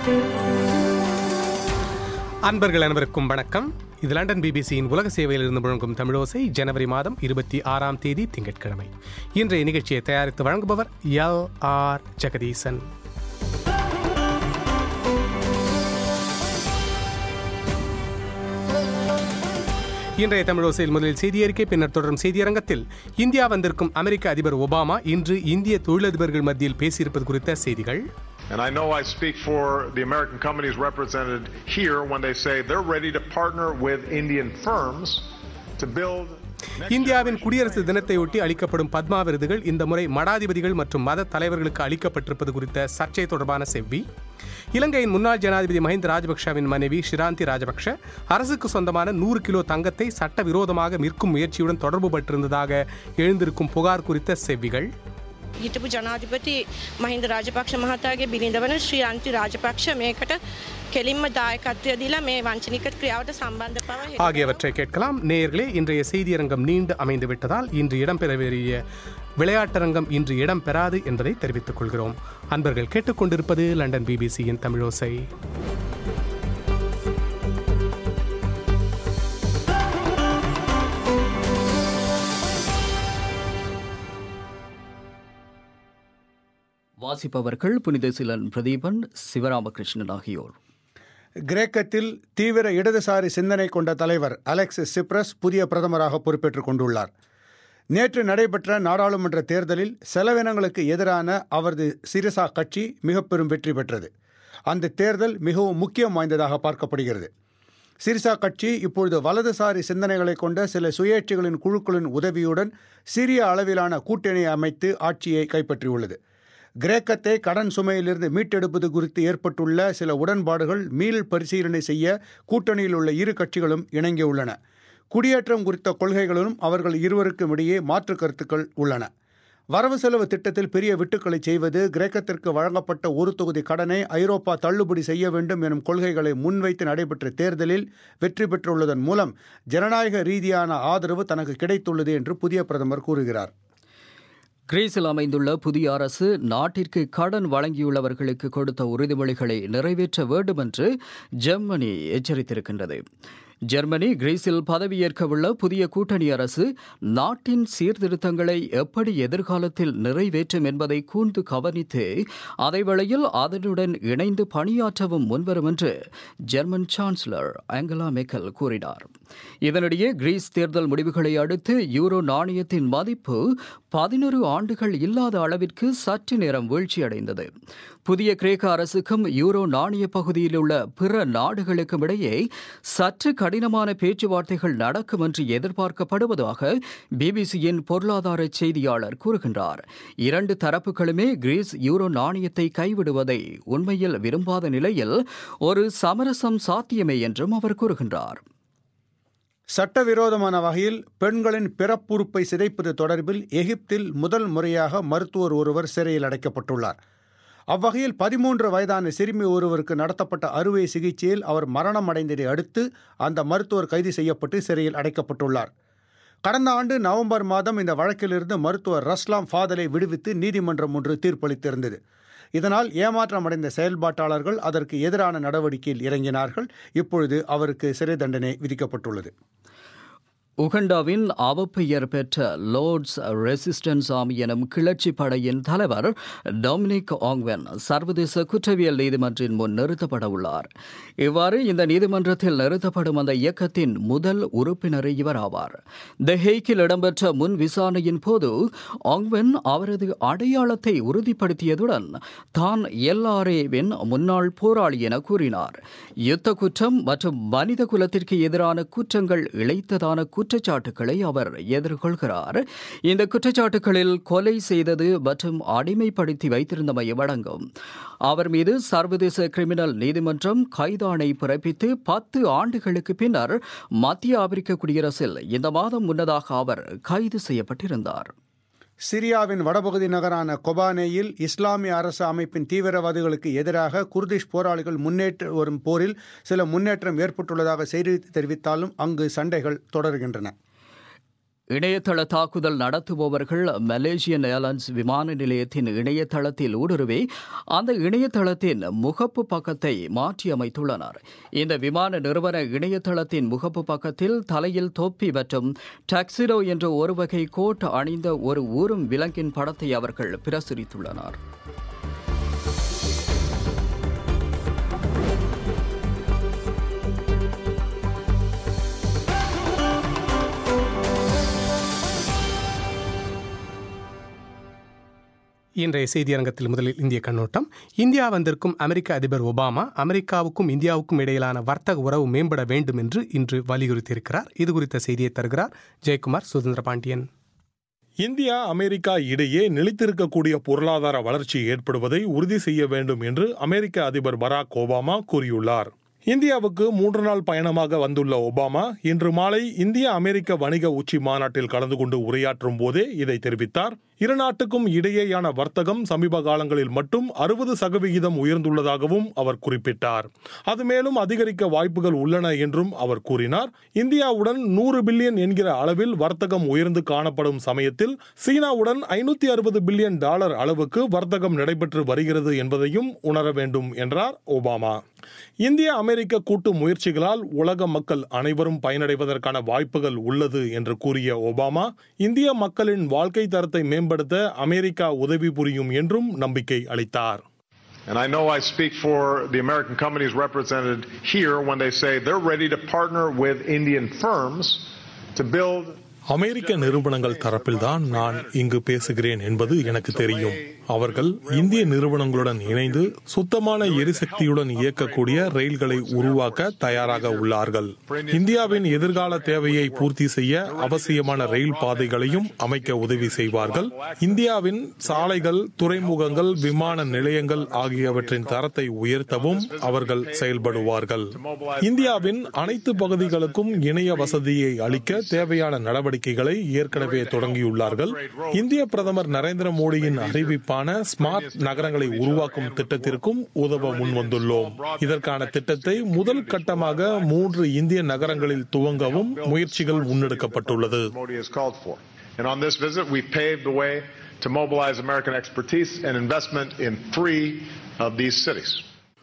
அன்பர்கள் அனைவருக்கும் வணக்கம் இது லண்டன் பிபிசியின் உலக சேவையில் இருந்து முழங்கும் தமிழோசை ஜனவரி மாதம் இருபத்தி ஆறாம் தேதி திங்கட்கிழமை இன்றைய நிகழ்ச்சியை தயாரித்து வழங்குபவர் எல் ஆர் ஜெகதீசன் இன்றைய தமிழோசையில் முதலில் செய்தி அறிக்கை பின்னர் தொடரும் செய்தியரங்கத்தில் இந்தியா வந்திருக்கும் அமெரிக்க அதிபர் ஒபாமா இன்று இந்திய தொழிலதிபர்கள் மத்தியில் பேசியிருப்பது குறித்த செய்திகள் And I know I speak for the American companies represented here when they say they're ready to partner with Indian firms to build. next இந்தியாவின் குடியரசு தினத்தையொட்டி அளிக்கப்படும் பத்மா விருதுகள் இந்த முறை மடாதிபதிகள் மற்றும் மத தலைவர்களுக்கு அளிக்கப்பட்டிருப்பது குறித்த சர்ச்சை தொடர்பான செவ்வி இலங்கையின் முன்னாள் ஜனாதிபதி மஹிந்த ராஜபக்ஷவின் மனைவி ஷிராந்தி ராஜபக்ஷ அரசுக்கு சொந்தமான நூறு கிலோ தங்கத்தை சட்டவிரோதமாக விற்கும் முயற்சியுடன் தொடர்பு பட்டிருந்ததாக எழுந்திருக்கும் புகார் குறித்த செவ்விகள் හිටපු ජනාධිපති මහින්ද රාජපක්ෂ මහතාගේ බිරිඳ වන ශ්‍රී අන්ති රාජපක්ෂ මේකට කෙලින්ම දායකත්වය දීලා මේ වංචනික ක්‍රියාවට සම්බන්ධ බව හෙළිදරව් ஆகியவற்றை கேட்கலாம் நேயர்களே இன்றைய செய்தியரங்கம் நீண்டு அமைந்து விட்டதால் இன்று இடம்பெறவேறிய விளையாட்டரங்கம் இன்று இடம்பெறாது என்பதை தெரிவித்துக் கொள்கிறோம் அன்பர்கள் கேட்டுக்கொண்டிருப்பது லண்டன் பிபிசியின் தமிழோசை வாசிப்பவர்கள் புனித சிலன் பிரதீபன் சிவராமகிருஷ்ணன் ஆகியோர் கிரேக்கத்தில் தீவிர இடதுசாரி சிந்தனை கொண்ட தலைவர் அலெக்சிஸ் சிப்ரஸ் புதிய பிரதமராக பொறுப்பேற்றுக் கொண்டுள்ளார் நேற்று நடைபெற்ற நாடாளுமன்ற தேர்தலில் செலவினங்களுக்கு எதிரான அவரது சிரிசா கட்சி மிக பெரும் வெற்றி பெற்றது அந்த தேர்தல் மிகவும் முக்கியம் வாய்ந்ததாக பார்க்கப்படுகிறது சிரிசா கட்சி இப்பொழுது வலதுசாரி சிந்தனைகளை கொண்ட சில சுயேட்சைகளின் குழுக்களின் உதவியுடன் சிறிய அளவிலான கூட்டணி அமைத்து ஆட்சியை கைப்பற்றியுள்ளது கிரேக்கத்தை கடன் சுமையிலிருந்து மீட்டெடுப்பது குறித்து ஏற்பட்டுள்ள சில உடன்பாடுகள் மீள் பரிசீலனை செய்ய கூட்டணியில் உள்ள இரு கட்சிகளும் இணங்கியுள்ளன குடியேற்றம் குறித்த கொள்கைகளிலும் அவர்கள் இருவருக்கும் இடையே மாற்று கருத்துக்கள் உள்ளன வரவு செலவு திட்டத்தில் பெரிய விட்டுக்களை செய்வது கிரேக்கத்திற்கு வழங்கப்பட்ட ஒரு தொகுதி கடனை ஐரோப்பா தள்ளுபடி செய்ய வேண்டும் எனும் கொள்கைகளை முன்வைத்து நடைபெற்ற தேர்தலில் வெற்றி பெற்றுள்ளதன் மூலம் ஜனநாயக ரீதியான ஆதரவு தனக்கு கிடைத்துள்ளது என்று புதிய பிரதமர் கூறுகிறார் கிரீஸில் அமைந்துள்ள புதிய அரசு நாட்டிற்கு கடன் வழங்கியுள்ளவர்களுக்கு கொடுத்த உறுதிமொழிகளை நிறைவேற்ற வேண்டும் என்று ஜெர்மனி எச்சரித்திருக்கின்றது ஜெர்மனி கிரீஸில் பதவியேற்கவுள்ள புதிய கூட்டணி அரசு நாட்டின் சீர்திருத்தங்களை எப்படி எதிர்காலத்தில் நிறைவேற்றும் என்பதை கூர்ந்து கவனித்து அதேவேளையில் அதனுடன் இணைந்து பணியாற்றவும் முன்வரும் என்று ஜெர்மன் சான்சலர் ஆங்கலா மெக்கல் கூறினார் இதனிடையே கிரீஸ் தேர்தல் முடிவுகளை அடுத்து யூரோ நாணயத்தின் மதிப்பு பதினொரு ஆண்டுகள் இல்லாத அளவிற்கு சற்று நேரம் வீழ்ச்சியடைந்தது புதிய கிரேக்க அரசுக்கும் யூரோ நாணய பகுதியில் உள்ள பிற நாடுகளுக்கும் இடையே சற்று கடினமான பேச்சுவார்த்தைகள் நடக்கும் என்று எதிர்பார்க்கப்படுவதாக பிபிசியின் பொருளாதார செய்தியாளர் கூறுகின்றார் இரண்டு தரப்புகளுமே கிரீஸ் யூரோ நாணயத்தை கைவிடுவதை உண்மையில் விரும்பாத நிலையில் ஒரு சமரசம் சாத்தியமே என்றும் அவர் கூறுகின்றார் சட்டவிரோதமான வகையில் பெண்களின் பிறப்புறுப்பை சிதைப்பது தொடர்பில் எகிப்தில் முதல் முறையாக மருத்துவர் ஒருவர் சிறையில் அடைக்கப்பட்டுள்ளார் அவ்வகையில் பதிமூன்று வயதான சிறுமி ஒருவருக்கு நடத்தப்பட்ட அறுவை சிகிச்சையில் அவர் மரணம் அடைந்ததை அடுத்து அந்த மருத்துவர் கைது செய்யப்பட்டு சிறையில் அடைக்கப்பட்டுள்ளார் கடந்த ஆண்டு நவம்பர் மாதம் இந்த வழக்கிலிருந்து மருத்துவர் ரஸ்லாம் ஃபாதலை விடுவித்து நீதிமன்றம் ஒன்று தீர்ப்பளித்திருந்தது இதனால் ஏமாற்றமடைந்த செயல்பாட்டாளர்கள் அதற்கு எதிரான நடவடிக்கையில் இறங்கினார்கள் இப்பொழுது அவருக்கு சிறை தண்டனை விதிக்கப்பட்டுள்ளது உகண்டாவின் அவப்பெயர் பெற்ற லோர்ட்ஸ் ரெசிஸ்டன்ஸ் ஆர்மி எனும் கிளர்ச்சி படையின் தலைவர் டொமினிக் ஆங்வென் சர்வதேச குற்றவியல் நீதிமன்றின் முன் நிறுத்தப்பட உள்ளார் இவ்வாறு இந்த நீதிமன்றத்தில் நிறுத்தப்படும் அந்த இயக்கத்தின் முதல் உறுப்பினர் இவர் ஆவார் த ஹேக்கில் இடம்பெற்ற முன் விசாரணையின் போது ஆங்வென் அவரது அடையாளத்தை உறுதிப்படுத்தியதுடன் தான் எல்ஆர்ஏவின் முன்னாள் போராளி என கூறினார் யுத்த குற்றம் மற்றும் மனித குலத்திற்கு எதிரான குற்றங்கள் இழைத்ததான குற்றச்சாட்டுகளை அவர் எதிர்கொள்கிறார் இந்த குற்றச்சாட்டுகளில் கொலை செய்தது மற்றும் அடிமைப்படுத்தி வைத்திருந்தமையும் அடங்கும் அவர் மீது சர்வதேச கிரிமினல் நீதிமன்றம் கைதாணை பிறப்பித்து பத்து ஆண்டுகளுக்கு பின்னர் மத்திய ஆப்பிரிக்க குடியரசில் இந்த மாதம் முன்னதாக அவர் கைது செய்யப்பட்டிருந்தார் சிரியாவின் வடபகுதி நகரான கொபானேயில் இஸ்லாமிய அரசு அமைப்பின் தீவிரவாதிகளுக்கு எதிராக குர்திஷ் போராளிகள் முன்னேற்ற வரும் போரில் சில முன்னேற்றம் ஏற்பட்டுள்ளதாக செய்தி தெரிவித்தாலும் அங்கு சண்டைகள் தொடர்கின்றன இணையதள தாக்குதல் நடத்துபவர்கள் மலேசியன் ஏர்லைன்ஸ் விமான நிலையத்தின் இணையதளத்தில் ஊடுருவி அந்த இணையதளத்தின் முகப்பு பக்கத்தை மாற்றியமைத்துள்ளனர் இந்த விமான நிறுவன இணையதளத்தின் முகப்பு பக்கத்தில் தலையில் தொப்பி மற்றும் டாக்ஸிடோ என்ற ஒரு வகை கோட் அணிந்த ஒரு ஊரும் விலங்கின் படத்தை அவர்கள் பிரசுரித்துள்ளனர் இன்றைய செய்தியரங்கத்தில் முதலில் இந்திய கண்ணோட்டம் இந்தியா வந்திருக்கும் அமெரிக்க அதிபர் ஒபாமா அமெரிக்காவுக்கும் இந்தியாவுக்கும் இடையிலான வர்த்தக உறவு மேம்பட வேண்டும் என்று இன்று வலியுறுத்தியிருக்கிறார் இது குறித்த செய்தியை தருகிறார் ஜெயக்குமார் சுதந்திர பாண்டியன் இந்தியா அமெரிக்கா இடையே நிலைத்திருக்கக்கூடிய பொருளாதார வளர்ச்சி ஏற்படுவதை உறுதி செய்ய வேண்டும் என்று அமெரிக்க அதிபர் பராக் ஒபாமா கூறியுள்ளார் இந்தியாவுக்கு மூன்று நாள் பயணமாக வந்துள்ள ஒபாமா இன்று மாலை இந்திய அமெரிக்க வணிக உச்சி மாநாட்டில் கலந்து கொண்டு உரையாற்றும் போதே இதை தெரிவித்தார் இரு நாட்டுக்கும் இடையேயான வர்த்தகம் சமீப காலங்களில் மட்டும் அறுபது சதவிகிதம் உயர்ந்துள்ளதாகவும் அவர் குறிப்பிட்டார் அது மேலும் அதிகரிக்க வாய்ப்புகள் உள்ளன என்றும் அவர் கூறினார் இந்தியாவுடன் நூறு பில்லியன் என்கிற அளவில் வர்த்தகம் உயர்ந்து காணப்படும் சமயத்தில் சீனாவுடன் ஐநூத்தி அறுபது பில்லியன் டாலர் அளவுக்கு வர்த்தகம் நடைபெற்று வருகிறது என்பதையும் உணர வேண்டும் என்றார் ஒபாமா இந்திய அமெரிக்க கூட்டு முயற்சிகளால் உலக மக்கள் அனைவரும் பயனடைவதற்கான வாய்ப்புகள் உள்ளது என்று கூறிய ஒபாமா இந்திய மக்களின் வாழ்க்கை தரத்தை மேம்படுத்த அமெரிக்கா உதவி புரியும் என்றும் நம்பிக்கை அளித்தார் And I know I speak for the American companies represented here when they say they're ready to partner with Indian firms to build அமெரிக்க நிறுவனங்கள் தரப்பில்தான் நான் இங்கு பேசுகிறேன் என்பது எனக்கு தெரியும் அவர்கள் இந்திய நிறுவனங்களுடன் இணைந்து சுத்தமான எரிசக்தியுடன் இயக்கக்கூடிய ரயில்களை உருவாக்க தயாராக உள்ளார்கள் இந்தியாவின் எதிர்கால தேவையை பூர்த்தி செய்ய அவசியமான ரயில் பாதைகளையும் அமைக்க உதவி செய்வார்கள் இந்தியாவின் சாலைகள் துறைமுகங்கள் விமான நிலையங்கள் ஆகியவற்றின் தரத்தை உயர்த்தவும் அவர்கள் செயல்படுவார்கள் இந்தியாவின் அனைத்து பகுதிகளுக்கும் இணைய வசதியை அளிக்க தேவையான நடவடிக்கைகளை ஏற்கனவே தொடங்கியுள்ளார்கள் இந்திய பிரதமர் நரேந்திர மோடியின் அறிவிப்பான ஸ்மார்ட் நகரங்களை உருவாக்கும் திட்டத்திற்கும் உதவ முன்வந்துள்ளோம் இதற்கான திட்டத்தை முதல் கட்டமாக மூன்று இந்திய நகரங்களில் துவங்கவும் முயற்சிகள் முன்னெடுக்கப்பட்டுள்ளது Modi has called for. And on this visit, we paved the way to mobilize American expertise and investment in three of these cities.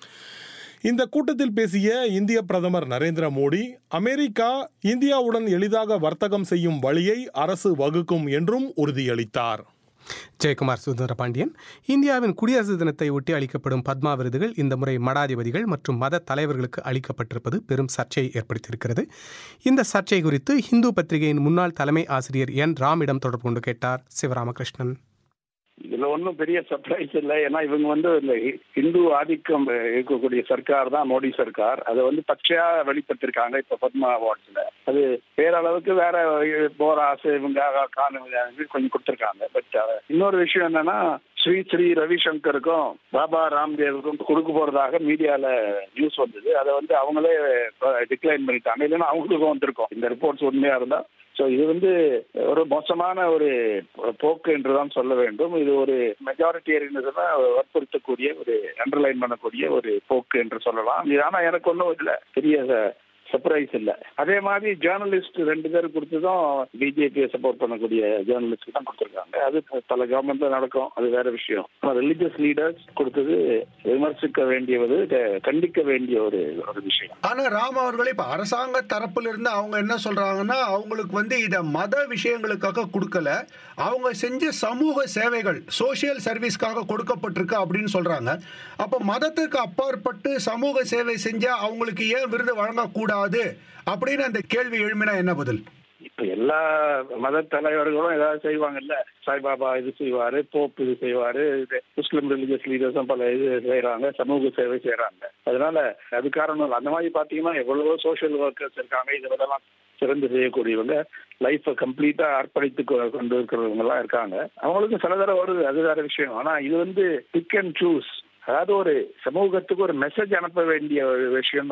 இந்த கூட்டத்தில் பேசிய இந்திய பிரதமர் நரேந்திர மோடி அமெரிக்கா இந்தியாவுடன் எளிதாக வர்த்தகம் செய்யும் வழியை அரசு வகுக்கும் என்றும் உறுதியளித்தார் ஜெயக்குமார் சுதந்திர பாண்டியன் இந்தியாவின் குடியரசு தினத்தை ஒட்டி அளிக்கப்படும் பத்மா விருதுகள் இந்த முறை மடாதிபதிகள் மற்றும் மத தலைவர்களுக்கு அளிக்கப்பட்டிருப்பது பெரும் சர்ச்சையை ஏற்படுத்தியிருக்கிறது இந்த சர்ச்சை குறித்து இந்து பத்திரிகையின் முன்னாள் தலைமை ஆசிரியர் என் ராமிடம் தொடர்பு கொண்டு கேட்டார் சிவராமகிருஷ்ணன் இதுல ஒன்றும் பெரிய சர்ப்ரைஸ் இல்லை ஏன்னா இவங்க வந்து இந்த இந்து ஆதிக்கம் இருக்கக்கூடிய சர்க்கார் தான் மோடி சர்க்கார் அதை வந்து பச்சையா வெளிப்படுத்திருக்காங்க இப்ப பத்மா அவார்ட்ஸ்ல அது பேரளவுக்கு வேற போராஸ் இவங்க கான் கொஞ்சம் கொடுத்துருக்காங்க பட் இன்னொரு விஷயம் என்னன்னா ஸ்ரீ ஸ்ரீ ரவிசங்கருக்கும் பாபா ராம்தேவுக்கும் கொடுக்க போறதாக மீடியால நியூஸ் வந்தது அதை வந்து அவங்களே டிக்ளைன் பண்ணிட்டாங்க இல்லைன்னா அவங்களுக்கும் வந்திருக்கும் இந்த ரிப்போர்ட்ஸ் உண்மையா இருந்தா ஸோ இது வந்து ஒரு மோசமான ஒரு போக்கு என்றுதான் சொல்ல வேண்டும் இது ஒரு மெஜாரிட்டியரினதான் வற்புறுத்தக்கூடிய ஒரு அண்டர்லைன் பண்ணக்கூடிய ஒரு போக்கு என்று சொல்லலாம் இது ஆனா எனக்கு ஒன்றும் இல்லை பெரிய சர்ப்ரைஸ் இல்ல அதே மாதிரி ஜேர்னலிஸ்ட் ரெண்டு பேர் கொடுத்ததும் பிஜேபியை சப்போர்ட் பண்ணக்கூடிய ஜேர்னலிஸ்ட் தான் கொடுத்துருக்காங்க அது பல கவர்மெண்ட்ல நடக்கும் அது வேற விஷயம் ரிலிஜியஸ் லீடர்ஸ் கொடுத்தது விமர்சிக்க வேண்டியது கண்டிக்க வேண்டிய ஒரு ஒரு விஷயம் ஆனா ராம் அவர்களே இப்ப அரசாங்க தரப்புல இருந்து அவங்க என்ன சொல்றாங்கன்னா அவங்களுக்கு வந்து இத மத விஷயங்களுக்காக கொடுக்கல அவங்க செஞ்ச சமூக சேவைகள் சோசியல் சர்வீஸ்க்காக கொடுக்கப்பட்டிருக்கு அப்படின்னு சொல்றாங்க அப்ப மதத்துக்கு அப்பாற்பட்டு சமூக சேவை செஞ்சா அவங்களுக்கு ஏன் விருது வழங்கக்கூடாது அப்படின்னு அந்த கேள்வி எழுமினா என்ன பதில் இப்ப எல்லா மத தலைவர்களும் ஏதாவது செய்வாங்கல்ல சாய்பாபா இது செய்வாரு போப் இது செய்வாரு இது முஸ்லிம் ரிலிஜியஸ் லீடர்ஸும் பல இது செய்யறாங்க சமூக சேவை செய்யறாங்க அதனால அது காரணம் இல்லை அந்த மாதிரி பாத்தீங்கன்னா எவ்வளவோ சோசியல் ஒர்க்கர்ஸ் இருக்காங்க இதெல்லாம் சிறந்து செய்யக்கூடியவங்க லைஃப்பை கம்ப்ளீட்டா அர்ப்பணித்து கொண்டு இருக்கிறவங்க எல்லாம் இருக்காங்க அவங்களுக்கு சில தடவை வருது அது வேற விஷயம் ஆனா இது வந்து பிக் அண்ட் சூஸ் அதாவது ஒரு சமூகத்துக்கு ஒரு மெசேஜ் அனுப்ப வேண்டிய ஒரு விஷயம் தான் இது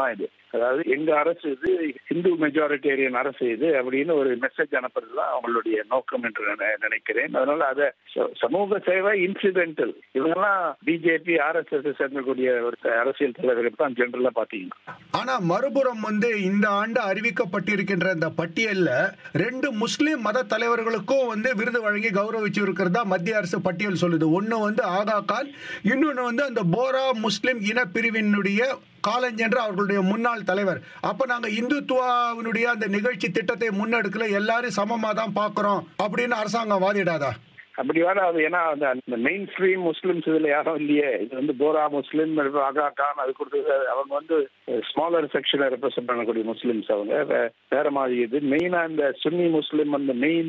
அதாவது எங்க அரசு இது இந்து மெஜாரிட்டேரியன் அரசு இது அப்படின்னு ஒரு மெசேஜ் அனுப்புறது தான் அவங்களுடைய நோக்கம் என்று நான் நினைக்கிறேன் அதனால அதை ச- சமூக சேவை இன்சிடென்டல் இவங்கெல்லாம் பிஜேபி ஆர்எஸ்எஸ் சேர்ந்தக்கூடிய ஒரு அரசியல் தலைவர்கள் தான் ஜெனரலா பாத்தீங்கன்னா ஆனா மறுபுறம் வந்து இந்த ஆண்டு அறிவிக்கப்பட்டிருக்கின்ற இந்த பட்டியல்ல ரெண்டு முஸ்லிம் மத தலைவர்களுக்கும் வந்து விருது வழங்கி கௌரவிச்சு இருக்கிறதா மத்திய அரசு பட்டியல் சொல்லுது ஒன்னு வந்து ஆகா கான் இன்னொன்னு வந்து அந்த போரா முஸ்லிம் இனப்பிரிவினுடைய காலஞ்சென்ற அவர்களுடைய முன்னாள் தலைவர் அப்ப நாங்க இந்துத்துவாவினுடைய அந்த நிகழ்ச்சி திட்டத்தை முன்னெடுக்கல எல்லாரும் சமமா தான் பாக்குறோம் அப்படின்னு அரசாங்கம் வாதிடாதா அப்படி வராது ஏன்னா அந்த அந்த மெயின் ஸ்ட்ரீம் முஸ்லிம்ஸ் இதுல யாரும் இல்லையே இது வந்து போரா முஸ்லிம் ஆகா கான் அது கொடுத்தது அவங்க வந்து ஸ்மாலர் செக்ஷனை ரெப்ரசென்ட் பண்ணக்கூடிய முஸ்லிம்ஸ் அவங்க வே- வேற மாதிரி இது மெயினா இந்த சுன்னி முஸ்லிம் அந்த மெயின்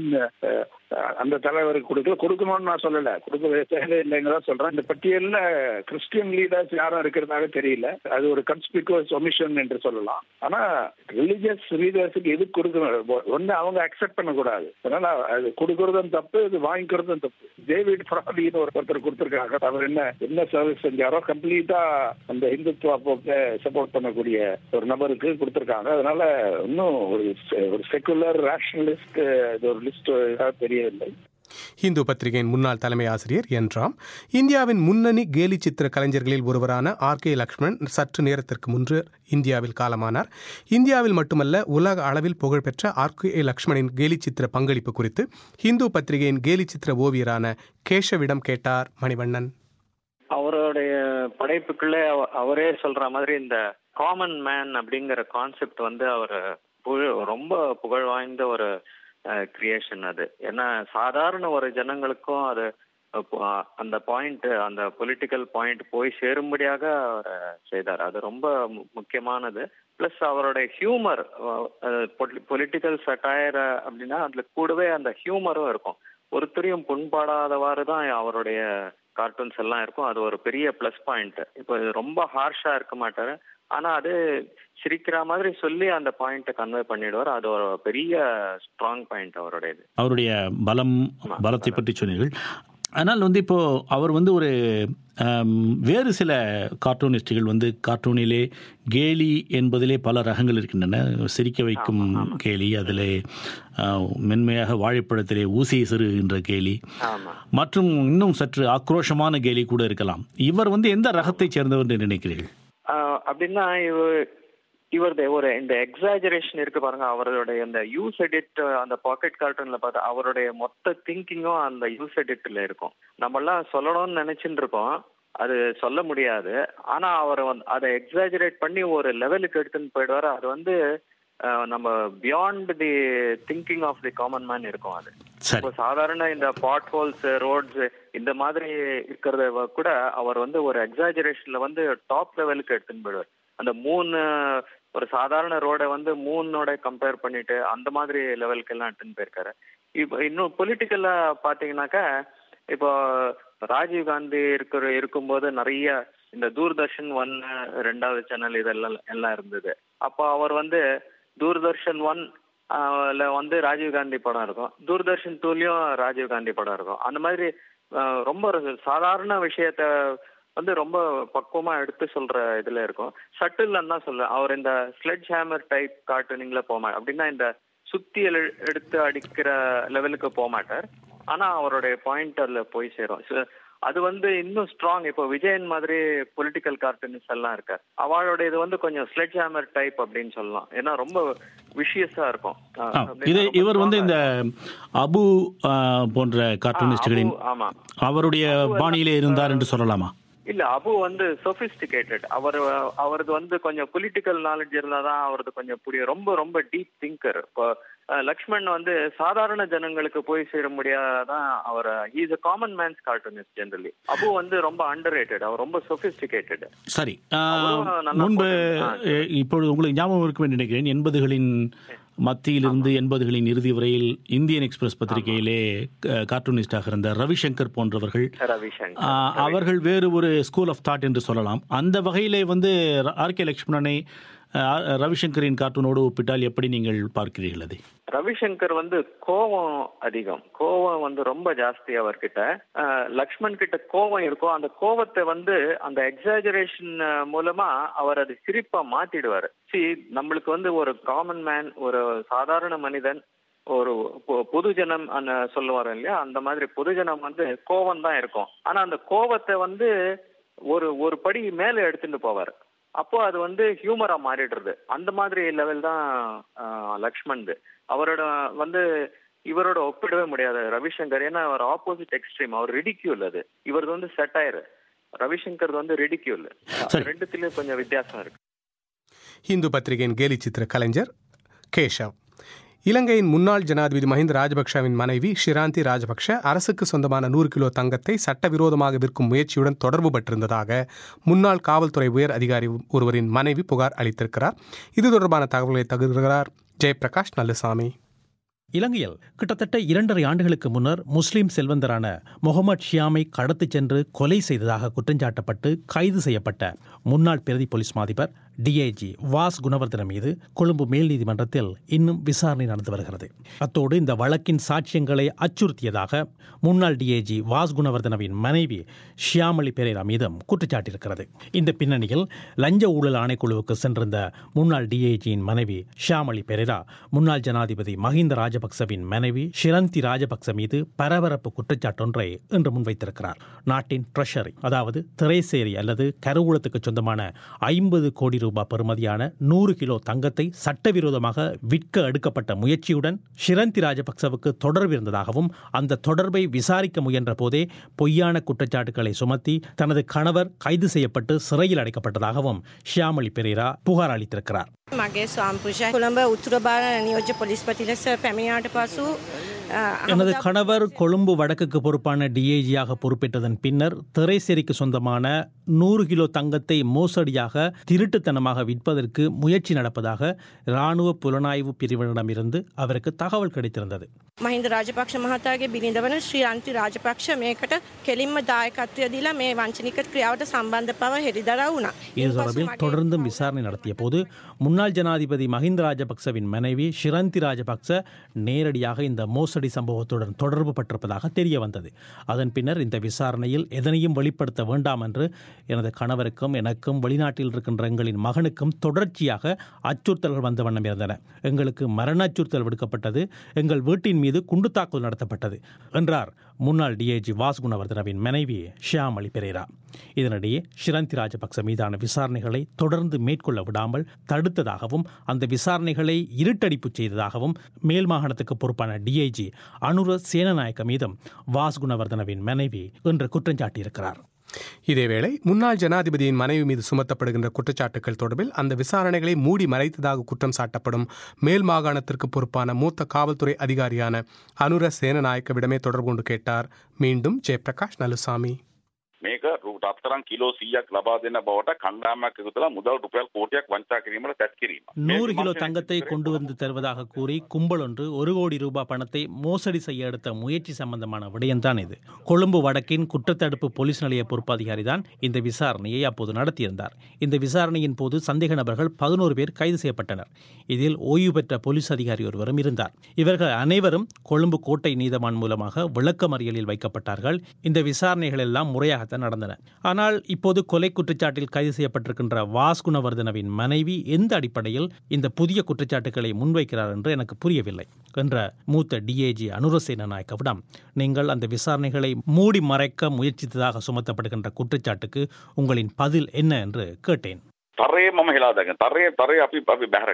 அந்த தலைவருக்கு கொடுக்கல கொடுக்கணும்னு நான் சொல்லல கொடுக்க தேவையில்லைங்க தான் சொல்றேன் இந்த பட்டியல்ல கிறிஸ்டியன் லீடர்ஸ் யாரும் இருக்கிறதாக தெரியல அது ஒரு கன்ஸ்பிகுவஸ் ஒமிஷன் என்று சொல்லலாம் ஆனா ரிலிஜியஸ் லீடர்ஸுக்கு எது கொடுக்கணும் ஒன்னு அவங்க அக்செப்ட் பண்ணக்கூடாது அதனால அது கொடுக்கறதும் தப்பு இது வாங்கிக்கிறதும் தப்பு டேவிட் ஃப்ராலின்னு ஒரு ஒருத்தர் கொடுத்திருக்காங்க அவர் என்ன என்ன சர்வீஸ் செஞ்சாரோ கம்ப்ளீட்டா அந்த இந்துத்துவா போக்க சப்போர்ட் பண்ணக்கூடிய ஒரு நபருக்கு கொடுத்திருக்காங்க அதனால இன்னும் ஒரு செ- ஒரு செகுலர் ரேஷனலிஸ்ட் இது ஒரு லிஸ்ட் தெரியவில்லை இந்து பத்திரிகையின் முன்னாள் தலைமை ஆசிரியர் என் ராம் இந்தியாவின் முன்னணி கேலி சித்திர கலைஞர்களில் ஒருவரான ஆர் கே லக்ஷ்மண் சற்று நேரத்திற்கு முன்பு இந்தியாவில் காலமானார் இந்தியாவில் மட்டுமல்ல உலக அளவில் புகழ்பெற்ற ஆர் கே லக்ஷ்மணின் கேலி சித்திர பங்களிப்பு குறித்து இந்து பத்திரிகையின் கேலி சித்திர ஓவியரான கேஷவிடம் கேட்டார் மணிவண்ணன் அவருடைய படைப்புக்குள்ளே அவ- அவரே சொல்ற மாதிரி இந்த காமன் மேன் அப்படிங்கிற கான்செப்ட் வந்து அவர் ரொம்ப புகழ் வாய்ந்த ஒரு கிரியேஷன் அது ஏன்னா சாதாரண ஒரு ஜனங்களுக்கும் அது அஹ், அந்த பாயிண்ட் அந்த பொலிட்டிக்கல் பாயிண்ட் போய் சேரும்படியாக அவர் செய்தார் அது ரொம்ப மு- முக்கியமானது பிளஸ் அவருடைய ஹியூமர் பொலிட்டிக்கல் சட்டயர் அப்படின்னா அதுல கூடவே அந்த ஹியூமரும் இருக்கும் ஒருத்தரையும் புண்பாடாதவாறு தான் அவருடைய கார்ட்டூன்ஸ் எல்லாம் இருக்கும் அது ஒரு பெரிய ப்ளஸ் பாயிண்ட் இப்போ இது ரொம்ப ஹார்ஷா இருக்க மாட்டாரு ஆனா அது சிரிக்கிற மாதிரி சொல்லி அந்த பாயிண்ட்டை கன்வே பண்ணிடுவார் அது ஒரு பெரிய ஸ்ட்ராங் பாயிண்ட் அவருடையது அவருடைய பலம் பலத்தை பற்றி சொன்னீர்கள் ஆனால் வந்து இப்போ அவர் வந்து ஒரு ஆம், வேறு சில கார்ட்டூனிஸ்டுகள் வந்து கார்ட்டூனிலே கேலி என்பதிலே பல ரகங்கள் இருக்கின்றன சிரிக்க வைக்கும் கேலி அதிலே ஆ, மென்மையாக வாழைப்பழத்திலே ஊசியை செருகின்ற கேலி ஆமா மற்றும் இன்னும் சற்று ஆக்ரோஷமான கேலி கூட இருக்கலாம் இவர் வந்து எந்த ரகத்தைச் சேர்ந்தவர் என்று நினைக்கிறீர்கள் ஆஹ் அப்படின்னா இவர் இவரது ஒரு இந்த எக்ஸாஜரேஷன் இருக்கு பாருங்க அவருடைய இந்த யூஸ் எடிட் அந்த பாக்கெட் கார்ட்டூன்ல பார்த்தா அவருடைய மொத்த திங்கிங்கும் அந்த யூஸ் எடிட்ல இருக்கும் நம்ம எல்லாம் சொல்லணும்னு நினைச்சுட்டு இருக்கோம் அது சொல்ல முடியாது ஆனா அவர் வந்து அதை எக்ஸாஜரேட் பண்ணி ஒரு லெவலுக்கு எடுத்துன்னு போயிடுவாரு அது வந்து ஆஹ் நம்ம beyond the thinking of the common man இருக்கும் அது சரி இப்போ சாதாரண இந்த பாட் ஹோல்ஸ் ரோட்ஸ் இந்த மாதிரி இருக்கிறத வ- கூட அவர் வந்து ஒரு எக்ஸாஜரேஷன்ல வந்து டாப் லெவலுக்கு எடுத்துன்னு போயிடுவார் அந்த மூணு ஒரு சாதாரண ரோடை வந்து மூணோட கம்பேர் பண்ணிட்டு அந்த மாதிரி லெவலுக்கு எல்லாம் எடுத்துன்னு போயிருக்காரு இப்போ இன்னும் பொலிட்டிக்கலா பாத்தீங்கன்னாக்கா இப்போ ராஜீவ் காந்தி இருக்கிற இருக்கும்போது நிறைய இந்த தூர்தர்ஷன் ஒன் ரெண்டாவது சேனல் இதெல்லாம் எல்லாம் இருந்தது அப்போ அவர் வந்து தூர்தர்ஷன் ஒன் ல வந்து ராஜீவ் காந்தி படம் இருக்கும் தூர்தர்ஷன் டூலயும் ராஜீவ் காந்தி படம் இருக்கும் அந்த மாதிரி ஆஹ் ரொம்ப ஒரு சாதாரண விஷயத்த வந்து ரொம்ப பக்குவமா எடுத்து சொல்ற இதுல இருக்கும் சட்டில் தான் சொல்லுவேன் அவர் இந்த ஸ்லெட்ஜ் ஹேமர் டைப் கார்ட்டூனிங்ல போக அப்படின்னா இந்த சுத்தி எழு- எடுத்து அடிக்கிற லெவலுக்கு போக மாட்டார் ஆனா அவருடைய பாயிண்ட் அதுல போய் சேரும் So, அது வந்து இன்னும் ஸ்ட்ராங் இப்போ விஜயன் மாதிரி பொலிட்டிக்கல் கார்ட்டூனிஸ்ட் எல்லாம் இருக்கார் அவளோட இது வந்து கொஞ்சம் ஸ்லெட்ஜ் ஹேமர் டைப் அப்படின்னு சொல்லலாம் ஏன்னா ரொம்ப விஷியஸா இருக்கும் அஹ் ஆ, அப்படின்னா இது ரொம்ப இவர் வந்து strong-ஆ இந்த அபு ஆ, போன்ற இருக்கும். கார்ட்டூனிஸ்டுகளின் அபு, ஆமா அவருடைய பாணியிலே இருந்தார் என்று சொல்லலாமா இல்ல அபு வந்து சொபிஸ்டிகேட்டட் அவர் அவரது வந்து கொஞ்சம் பொலிட்டிக்கல் நாலேஜ் இருந்தாதான் அவரது கொஞ்சம் புரிய ரொம்ப ரொம்ப டீப் திங்கர் இப்போ அஹ், லக்ஷ்மண் வந்து சாதாரண ஜனங்களுக்கு போய் சேர முடியாதான் அவர் is a common man's cartoonist generally Abu வந்து ரொம்ப அண்டர் அவர் ரொம்ப சொபிஸ்டிகேட்டட் சரி ஆ, அவரும் நல்லா முன்பு போட்டு- ஆ, எ, இப்பொழுது உங்களுக்கு ஞாபகம் இருக்கும் என்று நினைக்கிறேன் எண்பதுகளின் மத்தியிலிருந்து எண்பதுகளின் இறுதி வரையில் இந்தியன் எக்ஸ்பிரஸ் பத்திரிகையிலே க- கார்ட்டூனிஸ்டாக இருந்த ரவிசங்கர் போன்றவர்கள் ஆ, ரவிசங்கர் அவர்கள் வேறு ஒரு ஸ்கூல் ஆஃப் தாட் என்று சொல்லலாம் அந்த வகையிலே வந்து ஆர் கே லக்ஷ்மணனை அஹ், ரவிசங்கரின் கார்ட்டூனோடு ஒப்பிட்டால் எப்படி நீங்கள் பார்க்கிறீர்கள் அதை ரவிசங்கர் வந்து கோவம் அதிகம் கோவம் வந்து ரொம்ப ஜாஸ்தி அவர்கிட்ட அஹ், லக்ஷ்மண் கிட்ட கோவம் இருக்கும் அந்த கோவத்தை வந்து அந்த எக்ஸாஜரேஷன் மூலமா அவர் அது சிரிப்பா மாத்திடுவாரு சி நம்மளுக்கு வந்து ஒரு காமன் மேன் ஒரு சாதாரண மனிதன் ஒரு பொ- பொதுஜனம் அந்த சொல்லுவாரு இல்லையா அந்த மாதிரி பொதுஜனம் வந்து கோவம் தான் இருக்கும் ஆனா அந்த கோவத்தை வந்து ஒரு ஒரு படி மேல எடுத்துட்டு போவார் அப்போ அது வந்து ஹியூமரா மாறிடுறது அந்த மாதிரி லெவல் தான் ஆஹ், லக்ஷ்மண்து அவரோட வந்து இவரோட ஒப்பிடவே முடியாது ரவிசங்கர் ஏன்னா அவர் ஆப்போசிட் எக்ஸ்ட்ரீம் அவர் ரிடிக்யூல் அது இவரது வந்து செட்டாயர் ரவிசங்கர் வந்து ரிடிக்யூல் ரெண்டுத்திலயும் கொஞ்சம் வித்தியாசம் இருக்கு இந்து பத்திரிகையின் கேலி சித்திர கலைஞர் கேஷவ் இலங்கையின் முன்னாள் ஜனாதிபதி மஹிந்த ராஜபக்ஷவின் மனைவி ஷிராந்தி ராஜபக்ஷ அரசுக்கு சொந்தமான நூறு கிலோ தங்கத்தை சட்டவிரோதமாக விற்கும் முயற்சியுடன் தொடர்பு பட்டிருந்ததாக முன்னாள் காவல்துறை உயர் அதிகாரி ஒருவரின் மனைவி புகார் அளித்திருக்கிறார் இது தொடர்பான தகவல்களை தகுகிறார் ஜெயபிரகாஷ் நல்லசாமி இலங்கையில் கிட்டத்தட்ட இரண்டரை ஆண்டுகளுக்கு முன்னர் முஸ்லிம் செல்வந்தரான முகமது ஷியாமை கடத்திச் சென்று கொலை செய்ததாக குற்றஞ்சாட்டப்பட்டு கைது செய்யப்பட்ட முன்னாள் பிரதி போலீஸ் மாதிபர் டிஐஜி வாஸ் குணவர்தன மீது கொழும்பு மேல் நீதிமன்றத்தில் இன்னும் விசாரணை நடந்து வருகிறது அத்தோடு இந்த வழக்கின் சாட்சியங்களை அச்சுறுத்தியதாக முன்னாள் டிஐஜி வாஸ் குணவர்தனவின் மனைவி ஷியாமளி பெரேரா மீதும் குற்றச்சாட்டியிருக்கிறது இந்த பின்னணியில் லஞ்ச ஊழல் ஆணைக்குழுவுக்கு சென்றிருந்த முன்னாள் டிஐஜியின் மனைவி ஷியாமளி பெரேரா முன்னாள் ஜனாதிபதி மஹிந்த ராஜபக்சவின் மனைவி ஷிரந்தி ராஜபக்ச மீது பரபரப்பு குற்றச்சாட்டொன்றை இன்று முன்வைத்திருக்கிறார் நாட்டின் ட்ரெஷரி அதாவது திரைசேரி அல்லது கருவூலத்துக்கு சொந்தமான ஐம்பது கோடி ரூபாய் பெறுமதியான நூறு கிலோ தங்கத்தை சட்டவிரோதமாக விற்க எடுக்கப்பட்ட முயற்சியுடன் ஷிரந்தி ராஜபக்சவுக்கு தொடர்பு இருந்ததாகவும் அந்த தொடர்பை விசாரிக்க முயன்ற போதே பொய்யான குற்றச்சாட்டுகளை சுமத்தி தனது கணவர் கைது செய்யப்பட்டு சிறையில் அடைக்கப்பட்டதாகவும் ஷியாமளி பெரேரா புகார் அளித்திருக்கிறார் මගේ ස්වාම්පුෂ කොළඹ උතුරබාල නියෝජ්‍ය පොලිස්පති ලෙස පැමිණාට පසු අ, எனது கணவர் கொழும்பு வடக்குக்கு பொறுப்பான டிஐஜியாக பொறுப்பேற்றதன் பின்னர் திரைசேரிக்கு சொந்தமான நூறு கிலோ தங்கத்தை மோசடியாக திருட்டுத்தனமாக விற்பதற்கு முயற்சி நடப்பதாக இராணுவ புலனாய்வு பிரிவினரிடமிருந்து அவருக்கு தகவல் கிடைத்திருந்தது මහින්ද රාජපක්ෂ මහතාගේ බිරිඳ වන ශ්‍රී අන්ති රාජපක්ෂ මේකට කෙලින්ම දායකත්වය දීලා මේ වංචනික ක්‍රියාවට සම්බන්ධ பව හෙළිදරව් වුණා. இது தொடர்பில் தொடர்ந்தும் விசாரணை நடத்திய போது முன்னாள் ஜனாதிபதி மஹிந்த ராஜபக்சவின் மனைவி ஷிரந்தி ராஜபக்ச நேரடியாக இந்த மோசடி சம்பவத்துடன் தொடர்பு பட்டிருப்பதாக தெரிய வந்தது அதன் பின்னர் இந்த விசாரணையில் எதனையும் வெளிப்படுத்த வேண்டாம் என்று எனது கணவருக்கும் எனக்கும் வெளிநாட்டில் இருக்கின்ற எங்களின் மகனுக்கும் தொடர்ச்சியாக அச்சுறுத்தல்கள் வந்த வண்ணம் இருந்தன எங்களுக்கு மரண அச்சுறுத்தல் விடுக்கப்பட்டது எங்கள் வீட்டின் மீது குண்டு தாக்குதல் நடத்தப்பட்டது என்றார் முன்னாள் டிஐஜி வாஸ் குணவர்தனவின் மனைவி ஷியாமளி பெரேரா இதனிடையே ஷிரந்தி ராஜபக்ச மீதான விசாரணைகளை தொடர்ந்து மேற்கொள்ள விடாமல் தடுத்ததாகவும் அந்த விசாரணைகளை இருட்டடிப்பு செய்ததாகவும் மேல் மாகாணத்துக்கு பொறுப்பான டிஐஜி அனுர சேனநாயக்க மீதும் வாஸ் குணவர்தனவின் மனைவி என்று குற்றஞ்சாட்டியிருக்கிறார் இதேவேளை முன்னாள் ஜனாதிபதியின் மனைவி மீது சுமத்தப்படுகின்ற குற்றச்சாட்டுகள் தொடர்பில் அந்த விசாரணைகளை மூடி மறைத்ததாக குற்றம் சாட்டப்படும் மேல் மாகாணத்திற்கு பொறுப்பான மூத்த காவல்துறை அதிகாரியான அனுர சேனநாயக்கவிடமே தொடர்பு கொண்டு கேட்டார் மீண்டும் ஜெயபிரகாஷ் நலுசாமி මේක රටතරන් කිලෝ 100ක් ලබා දෙන්න බවට කණ්ඩායමක් එකතු වෙලා මුදල් රුපියල් කෝටියක් වංචා කිරීමට තැත් කිරීම. நூறு கிலோ தங்கத்தை கொண்டு வந்து தருவதாக கூறி கும்பல் ஒன்று ஒரு கோடி ரூபாய் பணத்தை மோசடி செய்ய எடுத்த முயற்சி சம்பந்தமான விடயம்தான் இது கொழும்பு வடக்கின் குற்றத்தடுப்பு போலீஸ் நிலைய பொறுப்பாதிகாரி தான் இந்த விசாரணையை அப்போது நடத்தியிருந்தார் இந்த விசாரணையின் போது சந்தேக நபர்கள் பதினோரு பேர் கைது செய்யப்பட்டனர் இதில் ஓய்வு பெற்ற போலீஸ் அதிகாரி ஒருவரும் இருந்தார் இவர்கள் அனைவரும் கொழும்பு கோட்டை நீதவான் மூலமாக விளக்கமறியலில் வைக்கப்பட்டார்கள் இந்த விசாரணைகள் எல்லாம் முறையாகத்தான் நடந்தன ஆனால் இப்போது கொலை குற்றச்சாட்டில் கைது செய்யப்பட்டிருக்கின்ற வாஸ் குணவர்தனவின் மனைவி எந்த அடிப்படையில் இந்த புதிய குற்றச்சாட்டுகளை முன்வைக்கிறார் என்று எனக்கு புரியவில்லை என்ற மூத்த டிஏஜி அனுரசேன நாயக்கவிடம் நீங்கள் அந்த விசாரணைகளை மூடி மறைக்க முயற்சித்ததாக சுமத்தப்படுகின்ற குற்றச்சாட்டுக்கு உங்களின் பதில் என்ன என்று கேட்டேன் තරේ මම හෙලා දගෙන තරේ තරේ අපි අපි බැහැර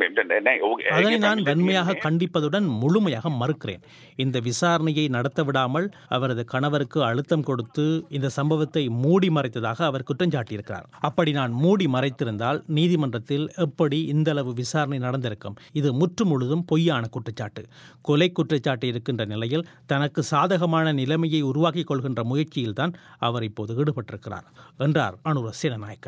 කරන அதனை நான் வன்மையாக கண்டிப்பதுடன் முழுமையாக மறுக்கிறேன் இந்த விசாரணையை நடத்த விடாமல் அவரது கணவருக்கு அழுத்தம் கொடுத்து இந்த சம்பவத்தை மூடி மறைத்ததாக அவர் குற்றஞ்சாட்டியிருக்கிறார் அப்படி நான் மூடி மறைத்திருந்தால் நீதிமன்றத்தில் எப்படி இந்த அளவு விசாரணை நடந்திருக்கும் இது முற்று முழுதும் பொய்யான குற்றச்சாட்டு கொலை குற்றச்சாட்டு இருக்கின்ற நிலையில் தனக்கு சாதகமான நிலைமையை உருவாக்கிக் கொள்கின்ற முயற்சியில்தான் அவர் இப்போது ஈடுபட்டிருக்கிறார் என்றார் அனுர சேனநாயக்க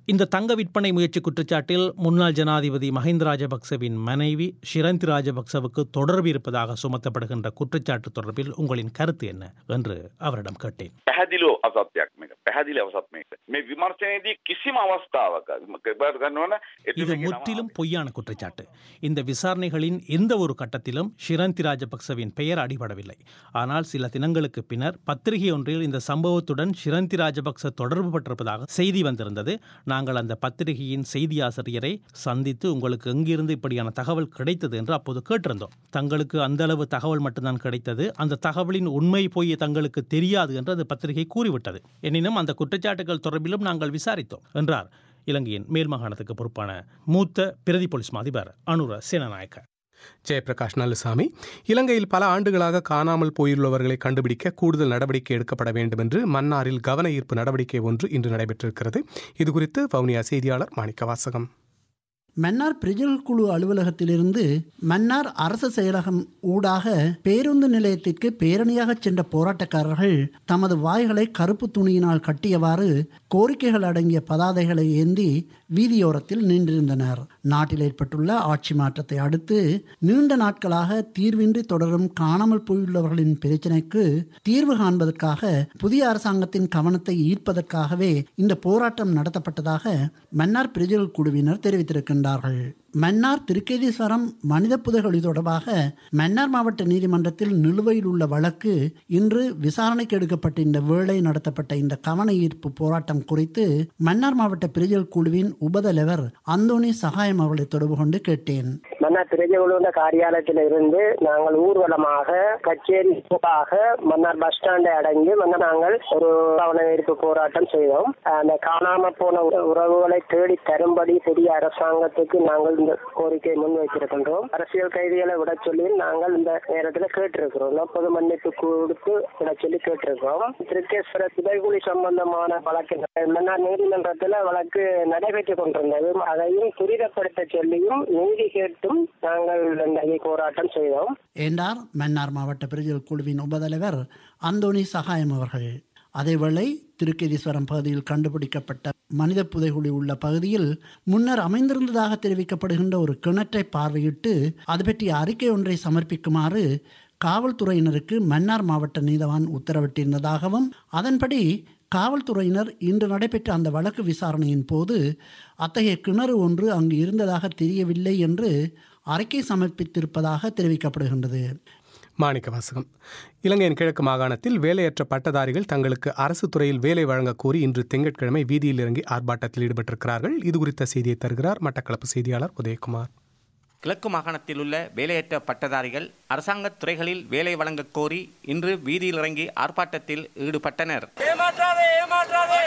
இந்த தங்க விற்பனை முயற்சி குற்றச்சாட்டில் முன்னாள் ஜனாதிபதி மஹிந்த ராஜபக்சவின் மனைவி ஷிரந்தி ராஜபக்சவுக்கு தொடர்பு இருப்பதாக சுமத்தப்படுகின்ற குற்றச்சாட்டு தொடர்பில் உங்களின் கருத்து என்ன என்று அவரிடம் கேட்டேன் පැහැදිලිව අසත්‍යයක් මේක පැහැදිලි අවසත් මේක මේ විමර්ශනයේදී කිසිම අවස්ථාවක කබර් ගන්නවන இது முற்றிலும் பொய்யான குற்றச்சாட்டு இந்த விசாரணைகளின் எந்த ஒரு கட்டத்திலும் ஷிரந்தி ராஜபக்சவின் பெயர் அடிபடவில்லை ஆனால் சில தினங்களுக்கு பின்னர் பத்திரிகை ஒன்றில் இந்த சம்பவத்துடன் ஷிரந்தி ராஜபக்ச தொடர்பு பட்டிருப்பதாக செய்தி வந்திருந்தது நாங்கள் அந்த பத்திரிகையின் செய்தி ஆசிரியரை சந்தித்து உங்களுக்கு எங்கிருந்து இப்படியான தகவல் கிடைத்தது என்று அப்போது கேட்டிருந்தோம் தங்களுக்கு அந்த அளவு தகவல் மட்டும்தான் கிடைத்தது அந்த தகவலின் உண்மை பொய் தங்களுக்கு தெரியாது என்று அந்த பத்திரிகை கூறிவிட்டது எனினும் அந்த குற்றச்சாட்டுகள் தொடர்பிலும் நாங்கள் விசாரித்தோம் என்றார் இலங்கையின் மேல் மாகாணத்துக்கு பொறுப்பான மூத்த பிரதி போலீஸ் அதிபர் அனுர சேனநாயக்க ஜெயபிரகாஷ் நல்லுசாமி இலங்கையில் பல ஆண்டுகளாக காணாமல் போயுள்ளவர்களை கண்டுபிடிக்க கூடுதல் நடவடிக்கை எடுக்கப்பட வேண்டும் என்று மன்னாரில் கவன ஈர்ப்பு நடவடிக்கை ஒன்று இன்று நடைபெற்றிருக்கிறது இதுகுறித்து வவுனியா செய்தியாளர் மாணிக்க வாசகம் மன்னார் பிரிஜல் குழு அலுவலகத்திலிருந்து மன்னார் அரசு செயலகம் ஊடாக பேருந்து நிலையத்திற்கு பேரணியாக சென்ற போராட்டக்காரர்கள் தமது வாய்களை கருப்பு துணியினால் கட்டியவாறு கோரிக்கைகள் அடங்கிய பதாதைகளை ஏந்தி வீதியோரத்தில் நின்றிருந்தனர் நாட்டில் ஏற்பட்டுள்ள ஆட்சி மாற்றத்தை அடுத்து நீண்ட நாட்களாக தீர்வின்றி தொடரும் காணாமல் போயுள்ளவர்களின் பிரச்சினைக்கு தீர்வு காண்பதற்காக புதிய அரசாங்கத்தின் கவனத்தை ஈர்ப்பதற்காகவே இந்த போராட்டம் நடத்தப்பட்டதாக மன்னார் பிரிஜல் குழுவினர் தெரிவித்திருக்கின்றார்கள் மன்னார் திருக்கேதீஸ்வரம் மனித புதைகுழி தொடர்பாக மன்னார் மாவட்ட நீதிமன்றத்தில் நிலுவையில் உள்ள வழக்கு இன்று விசாரணைக்கு எடுக்கப்பட்ட இந்த வேளை நடத்தப்பட்ட இந்த கவன ஈர்ப்பு போராட்டம் குறித்து மன்னார் மாவட்ட பிரிஜல் குழுவின் உபதலைவர் அந்தோணி சகாயம் அவர்களை தொடர்பு கொண்டு கேட்டேன் மன்னார் திரைஜகுழுந்த காரியாலயத்தில் இருந்து நாங்கள் ஊர்வலமாக கச்சேரி கூட்டாக மன்னார் பஸ் ஸ்டாண்டை அடைந்து மன்னர் நாங்கள் ஒரு கவன ஈர்ப்பு போராட்டம் செய்தோம் அந்த காணாம போன உறவுகளை தேடி தரும்படி புதிய அரசாங்கத்துக்கு நாங்கள் இந்த கோரிக்கை முன்வைத்திருக்கின்றோம் அரசியல் கைதிகளை விட சொல்லி நாங்கள் இந்த நேரத்தில் கேட்டிருக்கிறோம் பொது மன்னிப்பு கொடுத்து விட சொல்லி கேட்டிருக்கிறோம் திருக்கேஸ்வர சிதைகுழி சம்பந்தமான வழக்கு மன்னார் நீதிமன்றத்தில் வழக்கு நடைபெற்றுக் கொண்டிருந்தது அதையும் துரிதப்படுத்த சொல்லியும் நீதி கேட்டும் நாங்கள் இந்த போராட்டம் செய்தோம் என்றார் மன்னார் மாவட்ட பிரிஜல் குழுவின் உபதலைவர் அந்தோணி சகாயம் அவர்கள் அதேவேளை திருக்கேதீஸ்வரம் பகுதியில் கண்டுபிடிக்கப்பட்ட மனித புதைகுழி உள்ள பகுதியில் முன்னர் அமைந்திருந்ததாக தெரிவிக்கப்படுகின்ற ஒரு கிணற்றை பார்வையிட்டு அது பற்றிய அறிக்கை ஒன்றை சமர்ப்பிக்குமாறு காவல்துறையினருக்கு மன்னார் மாவட்ட நீதவான் உத்தரவிட்டிருந்ததாகவும் அதன்படி காவல்துறையினர் இன்று நடைபெற்ற அந்த வழக்கு விசாரணையின் போது அத்தகைய கிணறு ஒன்று அங்கு இருந்ததாக தெரியவில்லை என்று அறிக்கை சமர்ப்பித்திருப்பதாக தெரிவிக்கப்படுகின்றது மாணிக்க வாசகம் இலங்கையின் கிழக்கு மாகாணத்தில் வேலையற்ற பட்டதாரிகள் தங்களுக்கு அரசு துறையில் வேலை வழங்க கோரி இன்று திங்கட்கிழமை வீதியில் இறங்கி ஆர்ப்பாட்டத்தில் ஈடுபட்டிருக்கிறார்கள் இது குறித்த செய்தியை தருகிறார் மட்டக்களப்பு செய்தியாளர் உதயகுமார் கிழக்கு மாகாணத்தில் உள்ள வேலையற்ற பட்டதாரிகள் அரசாங்க துறைகளில் வேலை வழங்கக் கோரி இன்று வீதியில் இறங்கி ஆர்ப்பாட்டத்தில் ஈடுபட்டனர் ஏமாற்றாதே ஏமாற்றாதே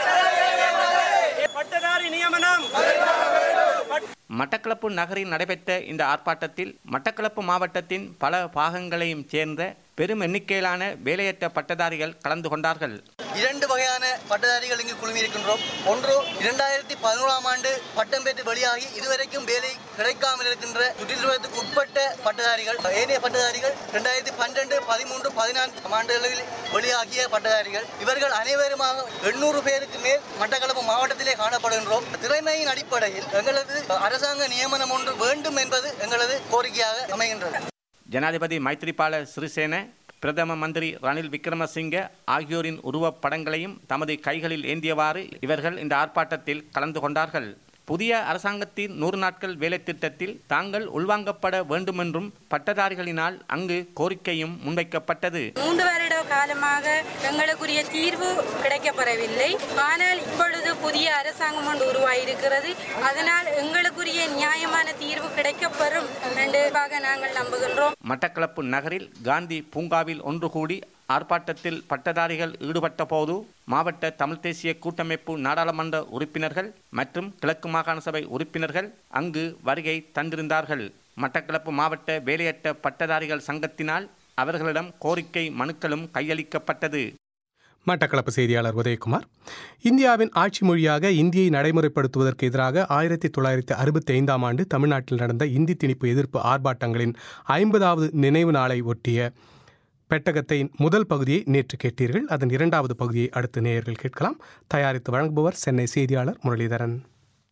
பட்டதாரி நியமனம் மட்டக்களப்பு நகரில் நடைபெற்ற இந்த ஆர்ப்பாட்டத்தில் மட்டக்களப்பு மாவட்டத்தின் பல பாகங்களையும் சேர்ந்த பெரும் எண்ணிக்கையிலான வேலையற்ற பட்டதாரிகள் கலந்து கொண்டார்கள் இரண்டு வகையான பட்டதாரிகள் இங்கு குழுமியிருக்கின்றோம் ஒன்று இரண்டாயிரத்தி பதினோராம் ஆண்டு பட்டம் பெற்று வெளியாகி இதுவரைக்கும் வேலை கிடைக்காமல் இருக்கின்ற சுற்றுச்சூழலுக்கு உட்பட்ட பட்டதாரிகள் ஏனைய பட்டதாரிகள் இரண்டாயிரத்தி பன்னெண்டு பதிமூன்று பதினான்கு ஆண்டுகளில் வெளியாகிய பட்டதாரிகள் இவர்கள் அனைவருமாக எண்ணூறு பேருக்கு மேல் மட்டக்களப்பு மாவட்டத்திலே காணப்படுகின்றோம் திறமையின் அடிப்படையில் எங்களது அரசாங்க நியமனம் ஒன்று வேண்டும் என்பது எங்களது கோரிக்கையாக அமைகின்றது ஜனாதிபதி மைத்ரிபால சிறிசேன பிரதம மந்திரி ரணில் விக்ரமசிங்க ஆகியோரின் உருவப் படங்களையும் தமது கைகளில் ஏந்தியவாறு இவர்கள் இந்த ஆர்ப்பாட்டத்தில் கலந்து கொண்டார்கள் புதிய அரசாங்கத்தின் நூறு நாட்கள் வேலை திட்டத்தில் தாங்கள் உள்வாங்கப்பட வேண்டுமென்றும் பட்டதாரிகளினால் அங்கு கோரிக்கையும் முன்வைக்கப்பட்டது மூன்று வருட காலமாக எங்களுக்குரிய தீர்வு கிடைக்கப்பெறவில்லை ஆனால் இப்பொழுது புதிய அரசாங்கம் ஒன்று உருவாயிருக்கிறது அதனால் எங்களுக்குரிய நியாயமான தீர்வு கிடைக்கப்பெறும் என்றாக நாங்கள் நம்புகின்றோம் மட்டக்களப்பு நகரில் காந்தி பூங்காவில் ஒன்று கூடி ஆர்ப்பாட்டத்தில் பட்டதாரிகள் ஈடுபட்ட போது மாவட்ட தமிழ் தேசிய கூட்டமைப்பு நாடாளுமன்ற உறுப்பினர்கள் மற்றும் கிழக்கு மாகாண சபை உறுப்பினர்கள் அங்கு வருகை தந்திருந்தார்கள் மட்டக்களப்பு மாவட்ட வேலையற்ற பட்டதாரிகள் சங்கத்தினால் அவர்களிடம் கோரிக்கை மனுக்களும் கையளிக்கப்பட்டது மட்டக்களப்பு செய்தியாளர் உதயகுமார் இந்தியாவின் ஆட்சி மொழியாக இந்தியை நடைமுறைப்படுத்துவதற்கு எதிராக ஆயிரத்தி தொள்ளாயிரத்தி அறுபத்தி ஐந்தாம் ஆண்டு தமிழ்நாட்டில் நடந்த இந்தி திணிப்பு எதிர்ப்பு ஆர்ப்பாட்டங்களின் ஐம்பதாவது நினைவு நாளை ஒட்டிய பெட்டகத்தை முதல் பகுதியை நேற்று கேட்டீர்கள் அதன் இரண்டாவது பகுதியை அடுத்து நேயர்கள் கேட்கலாம் தயாரித்து வழங்குபவர் சென்னை செய்தியாளர் முரளிதரன்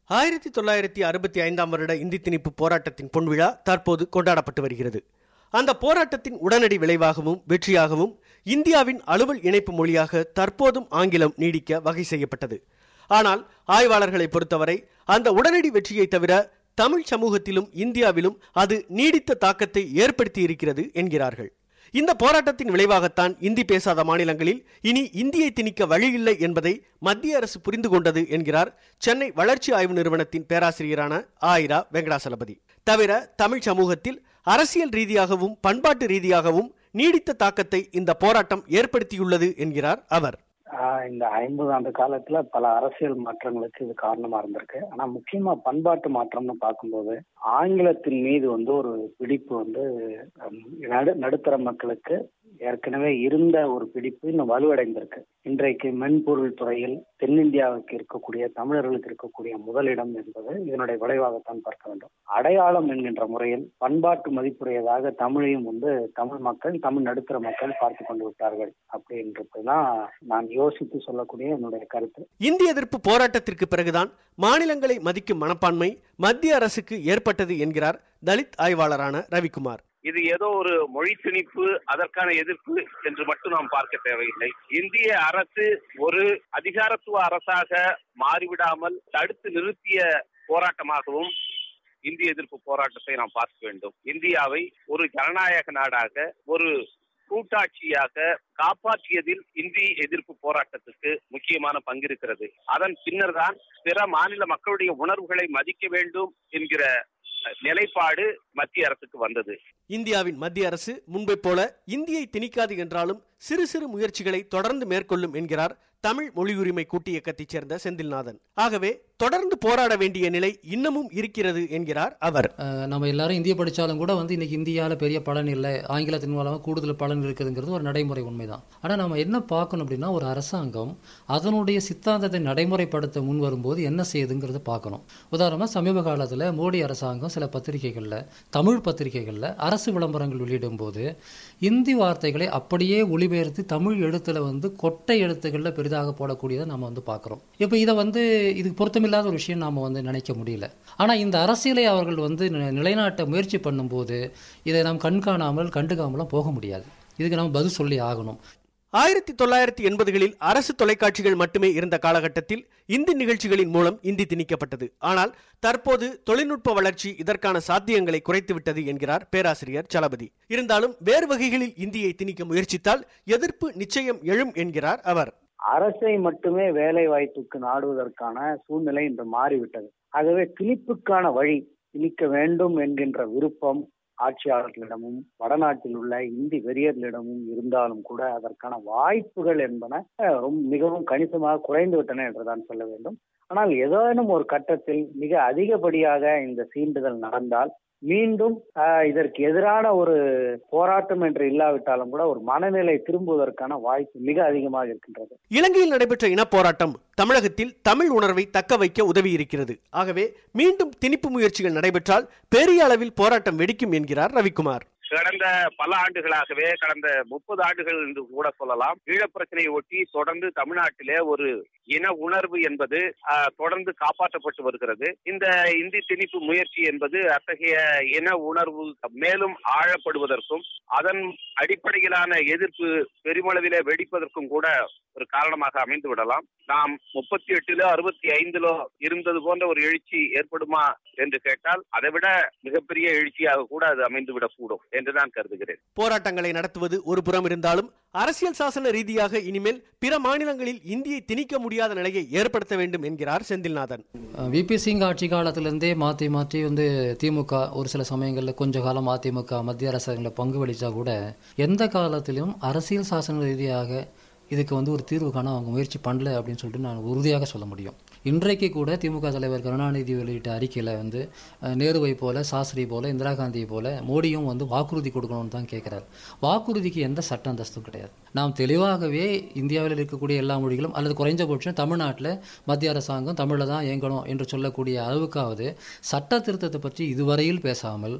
ஆயிரத்தி தொள்ளாயிரத்தி அறுபத்தி ஐந்தாம் வருட இந்தி திணிப்பு போராட்டத்தின் பொன்விழா தற்போது கொண்டாடப்பட்டு வருகிறது அந்த போராட்டத்தின் உடனடி விளைவாகவும் வெற்றியாகவும் இந்தியாவின் அலுவல் இணைப்பு மொழியாக தற்போதும் ஆங்கிலம் நீடிக்க வகை செய்யப்பட்டது ஆனால் ஆய்வாளர்களை பொறுத்தவரை அந்த உடனடி வெற்றியை தவிர தமிழ் சமூகத்திலும் இந்தியாவிலும் அது நீடித்த தாக்கத்தை ஏற்படுத்தி இருக்கிறது என்கிறார்கள் இந்த போராட்டத்தின் விளைவாகத்தான் இந்தி பேசாத மாநிலங்களில் இனி இந்தியை திணிக்க வழியில்லை என்பதை மத்திய அரசு புரிந்து கொண்டது என்கிறார் சென்னை வளர்ச்சி ஆய்வு நிறுவனத்தின் பேராசிரியரான ஆயிரா வெங்கடாசலபதி தவிர தமிழ் சமூகத்தில் அரசியல் ரீதியாகவும் பண்பாட்டு ரீதியாகவும் நீடித்த தாக்கத்தை இந்த போராட்டம் ஏற்படுத்தியுள்ளது என்கிறார் அவர் ஆஹ் இந்த ஐம்பது ஆண்டு காலத்துல பல அரசியல் மாற்றங்களுக்கு இது காரணமா இருந்திருக்கு ஆனா முக்கியமா பண்பாட்டு மாற்றம்னு பார்க்கும்போது ஆங்கிலத்தின் மீது வந்து ஒரு பிடிப்பு வந்து ஹம், நடு நடுத்தர மக்களுக்கு ஏற்கனவே இருந்த ஒரு பிடிப்பு இன்னும் வலுவடைந்திருக்கு இன்றைக்கு மென்பொருள் துறையில் தென்னிந்தியாவுக்கு இருக்கக்கூடிய தமிழர்களுக்கு இருக்கக்கூடிய முதலிடம் என்பது இதனுடைய விளைவாகத்தான் பார்க்க வேண்டும் அடையாளம் என்கின்ற முறையில் பண்பாட்டு மதிப்புடையதாக தமிழையும் வந்து தமிழ் மக்கள் தமிழ் நடுத்தர மக்கள் பார்த்து கொண்டு விட்டார்கள் அப்படின்றதுதான் நான் யோசித்து சொல்லக்கூடிய என்னுடைய கருத்து இந்திய எதிர்ப்பு போராட்டத்திற்கு பிறகுதான் மாநிலங்களை மதிக்கும் மனப்பான்மை மத்திய அரசுக்கு ஏற்பட்டது என்கிறார் தலித் ஆய்வாளரான ரவிக்குமார் இது ஏதோ ஒரு மொழி திணிப்பு அதற்கான எதிர்ப்பு என்று மட்டும் நாம் பார்க்க தேவையில்லை இந்திய அரசு ஒரு அதிகாரத்துவ அரசாக மாறிவிடாமல் தடுத்து நிறுத்திய போராட்டமாகவும் இந்திய எதிர்ப்பு போராட்டத்தை நாம் பார்க்க வேண்டும் இந்தியாவை ஒரு ஜனநாயக நாடாக ஒரு கூட்டாட்சியாக காப்பாற்றியதில் இந்தி எதிர்ப்பு போராட்டத்துக்கு முக்கியமான பங்கு இருக்கிறது அதன் பின்னர் தான் பிற மாநில மக்களுடைய உணர்வுகளை மதிக்க வேண்டும் என்கிற நிலைப்பாடு மத்திய அரசுக்கு வந்தது இந்தியாவின் மத்திய அரசு முன்பை போல இந்தியை திணிக்காது என்றாலும் சிறு சிறு முயற்சிகளை தொடர்ந்து மேற்கொள்ளும் என்கிறார் தமிழ் மொழி உரிமை கூட்டு இயக்கத்தைச் சேர்ந்த செந்தில்நாதன் ஆகவே தொடர்ந்து போராட வேண்டிய நிலை இன்னமும் இருக்கிறது என்கிறார் அவர் அஹ் நம்ம எல்லாரும் இந்திய படித்தாலும் கூட வந்து இன்னைக்கு இந்தியாவில் பெரிய பலன் இல்லை ஆங்கிலத்தின் மூலமாக கூடுதல் பலன் இருக்குதுங்கிறது ஒரு நடைமுறை உண்மைதான் ஆனால் நம்ம என்ன பார்க்கணும் அப்படின்னா ஒரு அரசாங்கம் அதனுடைய சித்தாந்தத்தை நடைமுறைப்படுத்த முன் வரும்போது என்ன செய்யுதுங்கிறத பார்க்கணும் உதாரணமாக சமீப காலத்தில் மோடி அரசாங்கம் சில பத்திரிகைகளில் தமிழ் பத்திரிகைகளில் அரசு விளம்பரங்கள் வெளியிடும் போது இந்தி வார்த்தைகளை அப்படியே ஒளிபெயர்த்து தமிழ் எழுத்துல வந்து கொட்டை எழுத்துக்களில் பெரிதாக போடக்கூடியதை நம்ம வந்து பார்க்குறோம் இப்போ இதை வந்து இதுக்கு பொருத்தமில்லாத ஒரு விஷயம் நாம் வந்து நினைக்க முடியல ஆனால் இந்த அரசியலை அவர்கள் வந்து நி- நிலைநாட்ட முயற்சி பண்ணும்போது இதை நாம் கண்காணாமல் கண்டுக்காமலாம் போக முடியாது இதுக்கு நம்ம பதில் சொல்லி ஆகணும் ஆயிரத்தி தொள்ளாயிரத்தி எண்பதுகளில் அரசு தொலைக்காட்சிகள் மட்டுமே இருந்த காலகட்டத்தில் இந்தி நிகழ்ச்சிகளின் மூலம் இந்தி திணிக்கப்பட்டது ஆனால் தற்போது தொழில்நுட்ப வளர்ச்சி இதற்கான சாத்தியங்களை குறைத்துவிட்டது என்கிறார் பேராசிரியர் சலபதி இருந்தாலும் வேறு வகைகளில் இந்தியை திணிக்க முயற்சித்தால் எதிர்ப்பு நிச்சயம் எழும் என்கிறார் அவர் அரசை மட்டுமே வேலை வாய்ப்புக்கு நாடுவதற்கான சூழ்நிலை இன்று மாறிவிட்டது ஆகவே திணிப்புக்கான வழி திணிக்க வேண்டும் என்கின்ற விருப்பம் ஆட்சியாளர்களிடமும் வடநாட்டில் உள்ள இந்தி வெறியர்களிடமும் இருந்தாலும் கூட அதற்கான வாய்ப்புகள் என்பன அஹ், ரொம்ப மிகவும் கணிசமாக குறைந்து விட்டன என்றுதான் சொல்ல வேண்டும் ஆனால் ஏதேனும் ஒரு கட்டத்தில் மிக அதிகப்படியாக இந்த சீண்டுதல் நடந்தால் மீண்டும் ஆஹ், இதற்கு எதிரான ஒரு போராட்டம் என்று இல்லாவிட்டாலும் கூட ஒரு மனநிலை திரும்புவதற்கான வாய்ப்பு மிக அதிகமாக இருக்கின்றது இலங்கையில் நடைபெற்ற இனப்போராட்டம் தமிழகத்தில் தமிழ் உணர்வை தக்க வைக்க உதவி இருக்கிறது ஆகவே மீண்டும் திணிப்பு முயற்சிகள் நடைபெற்றால் பெரிய அளவில் போராட்டம் வெடிக்கும் என்கிறார் ரவிக்குமார் கடந்த பல ஆண்டுகளாகவே கடந்த முப்பது ஆண்டுகள் என்று கூட சொல்லலாம் ஈழப் பிரச்சனையை ஒட்டி தொடர்ந்து தமிழ்நாட்டிலே ஒரு இன உணர்வு என்பது ஆஹ், தொடர்ந்து காப்பாற்றப்பட்டு வருகிறது இந்த இந்தி திணிப்பு முயற்சி என்பது அத்தகைய இன உணர்வு மேலும் ஆழப்படுவதற்கும் அதன் அடிப்படையிலான எதிர்ப்பு பெருமளவிலே வெடிப்பதற்கும் கூட ஒரு காரணமாக அமைந்து விடலாம் நாம் முப்பத்தி எட்டுல அறுபத்தி ஐந்துலோ இருந்தது போன்ற ஒரு எழுச்சி ஏற்படுமா என்று கேட்டால் அதை விட மிகப்பெரிய எழுச்சியாக கூட அது அமைந்து விடக்கூடும் என்று நான் கருதுகிறேன் போராட்டங்களை நடத்துவது ஒரு புறம் இருந்தாலும் அரசியல் சாசன ரீதியாக இனிமேல் பிற மாநிலங்களில் இந்தியை திணிக்க முடியாத நிலையை ஏற்படுத்த வேண்டும் என்கிறார் செந்தில்நாதன் விபி சிங் ஆட்சி காலத்திலேருந்தே மாற்றி மாற்றி வந்து திமுக ஒரு சில சமயங்களில் கொஞ்ச காலம் அதிமுக மத்திய அரசாங்கங்களை பங்கு வலிச்சா கூட எந்த காலத்திலும் அரசியல் சாசன ரீதியாக இதுக்கு வந்து ஒரு தீர்வு காண அவங்க முயற்சி பண்ணல அப்படின்னு சொல்லிட்டு நான் உறுதியாக சொல்ல முடியும் இன்றைக்கு கூட திமுக தலைவர் கருணாநிதி வெளியிட்ட அறிக்கையில் வந்து அஹ், நேருவை போல சாஸ்திரி போல இந்திரா காந்தியை போல மோடியும் வந்து வாக்குறுதி கொடுக்கணும்னு தான் கேட்குறாரு வாக்குறுதிக்கு எந்த சட்ட அந்தஸ்தும் கிடையாது நாம் தெளிவாகவே இந்தியாவில் இருக்கக்கூடிய எல்லா மொழிகளும் அல்லது குறைஞ்சபட்சம் தமிழ்நாட்டில் மத்திய அரசாங்கம் தமிழில் தான் இயங்கணும் என்று சொல்லக்கூடிய அளவுக்காவது சட்ட திருத்தத்தை பற்றி இதுவரையில் பேசாமல்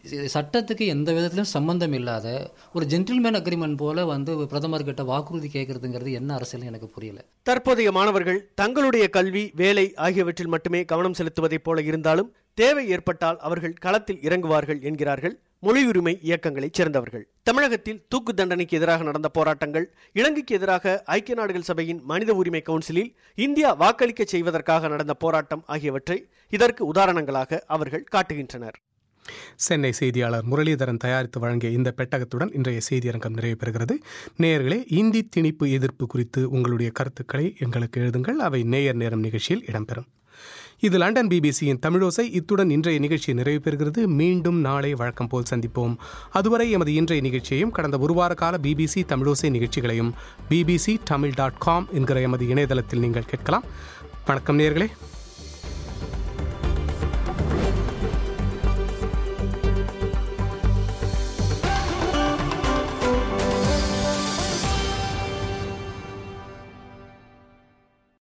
இது சட்டத்துக்கு எந்த விதத்திலும் சம்பந்தம் இல்லாத ஒரு ஜென்டில்மேன் அக்ரிமெண்ட் போல வந்து பிரதமர் கிட்ட வாக்குறுதி கேட்கறதுங்கிறது என்ன அரசியல் எனக்கு புரியல தற்போதைய மாணவர்கள் தங்களுடைய கல்வி வேலை ஆகியவற்றில் மட்டுமே கவனம் செலுத்துவதைப் போல இருந்தாலும் தேவை ஏற்பட்டால் அவர்கள் களத்தில் இறங்குவார்கள் என்கிறார்கள் மொழி உரிமை இயக்கங்களைச் சேர்ந்தவர்கள் தமிழகத்தில் தூக்கு தண்டனைக்கு எதிராக நடந்த போராட்டங்கள் இலங்கைக்கு எதிராக ஐக்கிய நாடுகள் சபையின் மனித உரிமை கவுன்சிலில் இந்தியா வாக்களிக்க செய்வதற்காக நடந்த போராட்டம் ஆகியவற்றை இதற்கு உதாரணங்களாக அவர்கள் காட்டுகின்றனர் சென்னை செய்தியாளர் முரளிதரன் தயாரித்து வழங்கிய இந்த பெட்டகத்துடன் இன்றைய செய்தியரங்கம் நிறைவு பெறுகிறது நேயர்களே இந்தி திணிப்பு எதிர்ப்பு குறித்து உங்களுடைய கருத்துக்களை எங்களுக்கு எழுதுங்கள் அவை நேயர் நேரம் நிகழ்ச்சியில் இடம்பெறும் இது லண்டன் பிபிசியின் தமிழோசை இத்துடன் இன்றைய நிகழ்ச்சி நிறைவு பெறுகிறது மீண்டும் நாளை வழக்கம் போல் சந்திப்போம் அதுவரை எமது இன்றைய நிகழ்ச்சியையும் கடந்த ஒரு வார கால பிபிசி தமிழோசை நிகழ்ச்சிகளையும் பிபிசி தமிழ் டாட் காம் என்கிற எமது இணையதளத்தில் நீங்கள் கேட்கலாம் வணக்கம் நேயர்களே